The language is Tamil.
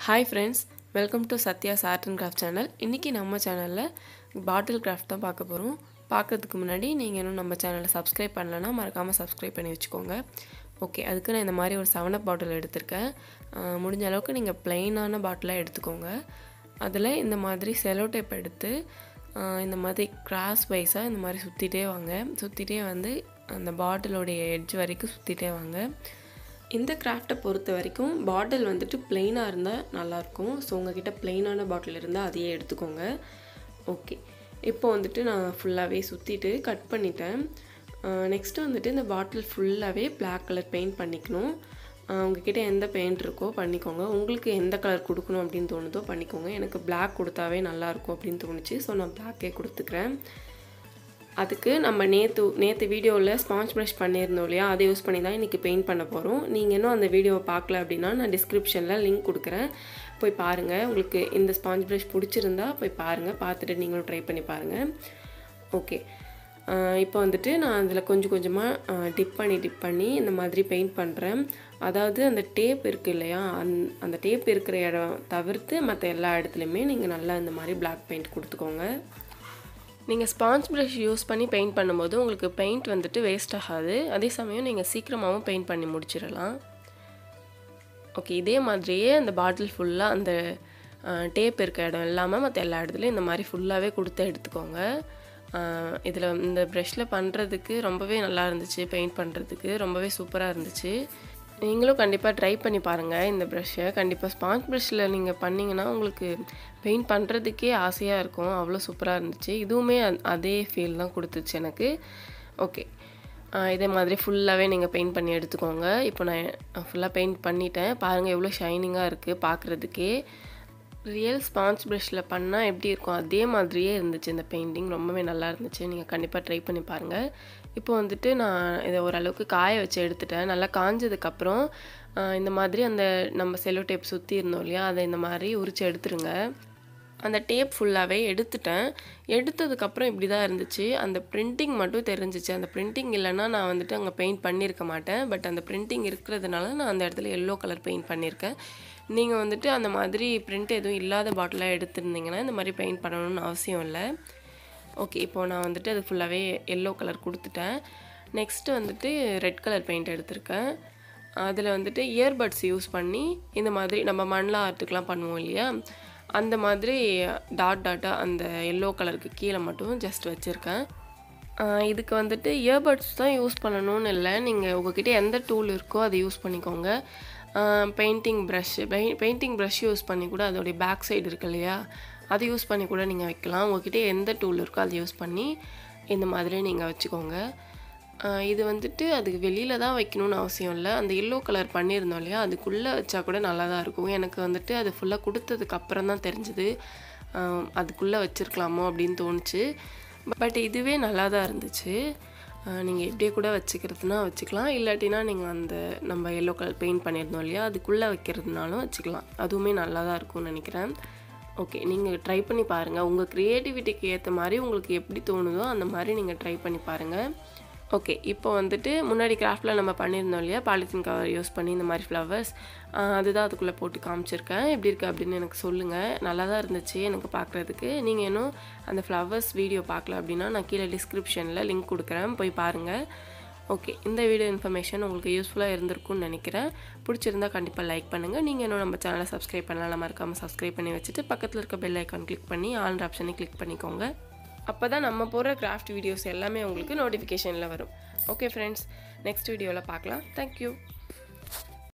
hi friends welcome to Sathya's art and craft channel இன்றைக்கி நம்ம சேனலில் பாட்டில் கிராஃப்ட் தான் பார்க்க போகிறோம் பார்க்கறதுக்கு முன்னாடி நீங்கள் இன்னும் நம்ம சேனலை சப்ஸ்கிரைப் பண்ணலன்னா மறக்காமல் சப்ஸ்கிரைப் பண்ணி வச்சுக்கோங்க ஓகே அதுக்கு நான் இந்த மாதிரி ஒரு செவனப் பாட்டில் எடுத்திருக்கேன் ஆஹ் முடிஞ்ச அளவுக்கு நீங்கள் ப்ளெயினான பாட்டிலாக எடுத்துக்கோங்க அதில் இந்த மாதிரி செலோ டேப் எடுத்து ஆஹ் இந்த மாதிரி கிராஸ் வைஸாக இந்த மாதிரி சுற்றிட்டே வாங்க சுற்றிட்டே வந்து அந்த பாட்டிலோடைய எட்ஜ் வரைக்கும் சுற்றிட்டே வாங்க இந்த கிராஃப்டை பொறுத்த வரைக்கும் பாட்டில் வந்துட்டு பிளெயினாக இருந்தால் நல்லாயிருக்கும் ஸோ உங்ககிட்ட பிளெயினான பாட்டில் இருந்தால் அதையே எடுத்துக்கோங்க ஓகே இப்போ வந்துட்டு நான் ஃபுல்லாகவே சுற்றிட்டு கட் பண்ணிட்டேன் நெக்ஸ்ட்டு வந்துட்டு இந்த பாட்டில் ஃபுல்லாகவே Black கலர் பெயிண்ட் பண்ணிக்கணும் ஆஹ் உங்ககிட்ட எந்த பெயிண்ட் இருக்கோ பண்ணிக்கோங்க உங்களுக்கு எந்த கலர் கொடுக்கணும் அப்படின்னு தோணுதோ பண்ணிக்கோங்க எனக்கு Black கொடுத்தாவே நல்லாயிருக்கும் அப்படின்னு தோணுச்சு ஸோ நான் பிளாக்கே கொடுத்துக்கிறேன் அதுக்கு நம்ம நேற்று நேற்று வீடியோவில் ஸ்பாஞ்ச் ப்ரஷ் பண்ணியிருந்தோம் இல்லையா அதை யூஸ் பண்ணி தான் இன்றைக்கி பெயிண்ட் பண்ண போகிறோம் நீங்கள் இன்னும் அந்த வீடியோவை பார்க்கல அப்படின்னா நான் டிஸ்கிரிப்ஷனில் லிங்க் கொடுக்குறேன் போய் பாருங்கள் உங்களுக்கு இந்த ஸ்பாஞ்ச் ப்ரஷ் பிடிச்சிருந்தா போய் பாருங்கள் பார்த்துட்டு நீங்களும் ட்ரை பண்ணி பாருங்கள் ஓகே இப்போ வந்துட்டு நான் அதில் கொஞ்சம் கொஞ்சமாக டிப் பண்ணி டிப் பண்ணி இந்த மாதிரி பெயிண்ட் பண்ணுறேன் அதாவது அந்த டேப் இருக்குது இல்லையா அந் அந்த டேப் இருக்கிற இடம் தவிர்த்து மற்ற எல்லா இடத்துலையுமே நீங்கள் நல்லா இந்த மாதிரி Black பெயிண்ட் கொடுத்துக்கோங்க நீங்கள் ஸ்பாஞ்ச் ப்ரஷ் யூஸ் பண்ணி பெயிண்ட் பண்ணும்போது உங்களுக்கு பெயிண்ட் வந்துட்டு வேஸ்ட் ஆகாது அதே சமயம் நீங்கள் சீக்கிரமாகவும் பெயிண்ட் பண்ணி முடிச்சிடலாம் ஓகே இதே மாதிரியே அந்த பாட்டில் ஃபுல்லாக அந்த டேப் இருக்க இடம் இல்லாமல் மற்ற எல்லா இடத்துலையும் இந்த மாதிரி ஃபுல்லாகவே கொடுத்து எடுத்துக்கோங்க இதில் இந்த ப்ரஷில் பண்ணுறதுக்கு ரொம்பவே நல்லா இருந்துச்சு பெயிண்ட் பண்ணுறதுக்கு ரொம்பவே சூப்பராக இருந்துச்சு நீங்களும் கண்டிப்பாக ட்ரை பண்ணி பாருங்கள் இந்த ப்ரஷ்ஷை கண்டிப்பாக ஸ்பாஞ்ச் ப்ரஷ்ஷில் நீங்கள் பண்ணிங்கன்னா உங்களுக்கு பெயிண்ட் பண்ணுறதுக்கே ஆசையாக இருக்கும் அவ்வளோ சூப்பராக இருந்துச்சு இதுவுமே அ- அதே ஃபீல் தான் கொடுத்துச்சு எனக்கு ஓகே இதே மாதிரி ஃபுல்லாகவே நீங்கள் பெயிண்ட் பண்ணி எடுத்துக்கோங்க இப்போ நான் ஃபுல்லாக பெயிண்ட் பண்ணிட்டேன் பாருங்கள் எவ்வளோ ஷைனிங்காக இருக்குது பார்க்குறதுக்கே ரியல் ஸ்பாஞ்ச் ப்ரஷில் பண்ணால் எப்படி இருக்கும் அதே மாதிரியே இருந்துச்சு இந்த பெயிண்டிங் ரொம்பவே நல்லா இருந்துச்சு நீங்கள் கண்டிப்பாக ட்ரை பண்ணி பாருங்கள் இப்போ வந்துட்டு நான் இதை ஓரளவுக்கு காய வச்சு எடுத்துட்டேன் நல்லா காஞ்சதுக்கப்புறம் இந்த மாதிரி அந்த நம்ம செல்லோ டேப் சுற்றி இருந்தோம் இல்லையா அதை இந்த மாதிரி உரிச்சு எடுத்துருங்க அந்த டேப் ஃபுல்லாகவே எடுத்துட்டேன் எடுத்ததுக்கப்புறம் இப்படி தான் இருந்துச்சு அந்த பிரிண்டிங் மட்டும் தெரிஞ்சிச்சு அந்த பிரிண்டிங் இல்லைன்னா நான் வந்துட்டு அங்கே பெயிண்ட் பண்ணியிருக்க மாட்டேன் பட் அந்த பிரிண்டிங் இருக்கிறதுனால நான் அந்த இடத்துல எல்லோ கலர் பெயிண்ட் பண்ணியிருக்கேன் நீங்கள் வந்துட்டு அந்த மாதிரி பிரிண்ட் எதுவும் இல்லாத பாட்டிலாக எடுத்திருந்தீங்கன்னா இந்த மாதிரி பெயிண்ட் பண்ணணும்னு அவசியம் இல்லை ஓகே இப்போது நான் வந்துட்டு அது ஃபுல்லாகவே எல்லோ கலர் கொடுத்துட்டேன் நெக்ஸ்ட்டு வந்துட்டு ரெட் கலர் பெயிண்ட் எடுத்திருக்கேன் அதில் வந்துட்டு இயர்பட்ஸ் யூஸ் பண்ணி இந்த மாதிரி நம்ம மண்ணில் ஆர்ட்டுக்கெலாம் பண்ணுவோம் இல்லையா அந்த மாதிரி டாட் டாட்டாக அந்த எல்லோ கலருக்கு கீழே மட்டும் ஜஸ்ட் வச்சுருக்கேன் ஆஹ் இதுக்கு வந்துட்டு இயர்பட்ஸ் தான் யூஸ் பண்ணணும்னு இல்லை நீங்கள் உங்ககிட்ட எந்த டூல் இருக்கோ அதை யூஸ் பண்ணிக்கோங்க painting brush painting brush use பண்ணி கூட அதோடைய பேக் சைடு இருக்கு இல்லையா அதை யூஸ் பண்ணி கூட நீங்கள் வைக்கலாம் உங்ககிட்ட எந்த டூல் இருக்கோ அதை யூஸ் பண்ணி இந்த மாதிரி நீங்கள் வச்சுக்கோங்க ஆஹ் இது வந்துட்டு அதுக்கு வெளியில் தான் வைக்கணும்னு அவசியம் இல்லை அந்த எல்லோ கலர் பண்ணியிருந்தோம் இல்லையா அதுக்குள்ளே வச்சா கூட நல்லா தான் இருக்கும் எனக்கு வந்துட்டு அது ஃபுல்லாக கொடுத்ததுக்கு அப்புறம் தான் தெரிஞ்சுது அதுக்குள்ளே வச்சுருக்கலாமோ அப்படின்னு தோணுச்சு பட் இதுவே நல்லா தான் இருந்துச்சு நீங்கள் எப்படியே கூட வச்சுக்கிறதுனா வச்சுக்கலாம் இல்லாட்டினா நீங்கள் அந்த நம்ம எல்லோ கலர் பெயிண்ட் பண்ணியிருந்தோம் இல்லையா அதுக்குள்ளே வைக்கிறதுனாலும் வச்சுக்கலாம் அதுவுமே நல்லா தான் இருக்கும்னு நினைக்கிறேன் ஓகே நீங்கள் ட்ரை பண்ணி பாருங்கள் உங்கள் க்ரியேட்டிவிட்டிக்கு ஏற்ற மாதிரி உங்களுக்கு எப்படி தோணுதோ அந்த மாதிரி நீங்கள் ட்ரை பண்ணி பாருங்கள் ஓகே இப்போ வந்துட்டு முன்னாடி கிராஃப்டில் நம்ம பண்ணியிருந்தோம் இல்லையா பாலித்தீன் கவர் யூஸ் பண்ணி இந்த மாதிரி ஃப்ளவர்ஸ் அதுதான் அதுக்குள்ளே போட்டு காமிச்சிருக்கேன் எப்படி இருக்குது அப்படின்னு எனக்கு சொல்லுங்கள் நல்லா தான் இருந்துச்சு எனக்கு பார்க்குறதுக்கு நீங்கள் இன்னும் அந்த ஃப்ளவர்ஸ் வீடியோ பார்க்கல அப்படின்னா நான் கீழே டிஸ்கிரிப்ஷனில் லிங்க் கொடுக்குறேன் போய் பாருங்கள் ஓகே இந்த வீடியோ இன்ஃபர்மேஷன் உங்களுக்கு யூஸ்ஃபுல்லாக இருந்திருக்கும்னு நினைக்கிறேன் பிடிச்சிருந்தா கண்டிப்பாக லைக் பண்ணுங்கள் நீங்கள் இன்னும் நம்ம சேனலை சப்ஸ்கிரைப் பண்ணலாம் மறக்காமல் சப்ஸ்கிரைப் பண்ணி வச்சுட்டு பக்கத்தில் இருக்க பெல் ஐக்கான் கிளிக் பண்ணி ஆல் ஆப்ஷனை கிளிக் பண்ணிக்கோங்க அப்போ தான் நம்ம போகிற கிராஃப்ட் வீடியோஸ் எல்லாமே உங்களுக்கு நோட்டிஃபிகேஷனில் வரும் ஓகே ஃப்ரெண்ட்ஸ் நெக்ஸ்ட் வீடியோவில் பார்க்கலாம் தேங்க்யூ